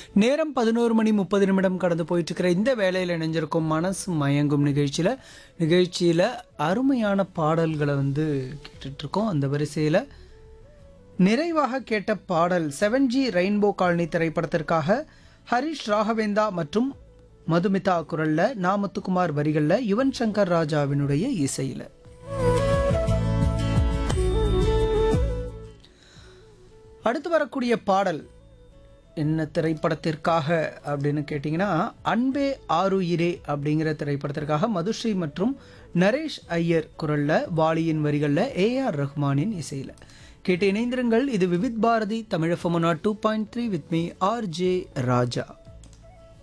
நேரம் பதினோரு மணி முப்பது நிமிடம் கடந்து போயிட்டு இருக்கிற இந்த வேலையில் இணைஞ்சிருக்கும் மனசு மயங்கும் நிகழ்ச்சியில் நிகழ்ச்சியில் அருமையான பாடல்களை வந்து கேட்டுட்டு இருக்கோம் அந்த வரிசையில் நிறைவாக கேட்ட பாடல் செவன் ஜி ரெயின்போ காலனி திரைப்படத்திற்காக ஹரிஷ் ராகவேந்தா மற்றும் மதுமிதா குரல்ல நாமத்துக்குமார் வரிகளில் யுவன் சங்கர் ராஜாவினுடைய இசையில் அடுத்து வரக்கூடிய பாடல் என்ன திரைப்படத்திற்காக அப்படின்னு கேட்டிங்கன்னா அன்பே ஆருயிரே அப்படிங்கிற திரைப்படத்திற்காக மதுஸ்ரீ மற்றும் நரேஷ் ஐயர் குரல்ல வாலியின் வரிகளில் ஏஆர் ரஹ்மானின் இசையில் கேட்டு இணைந்திருங்கள் இது Vividh Bharati Tamil two point three with me R J Raja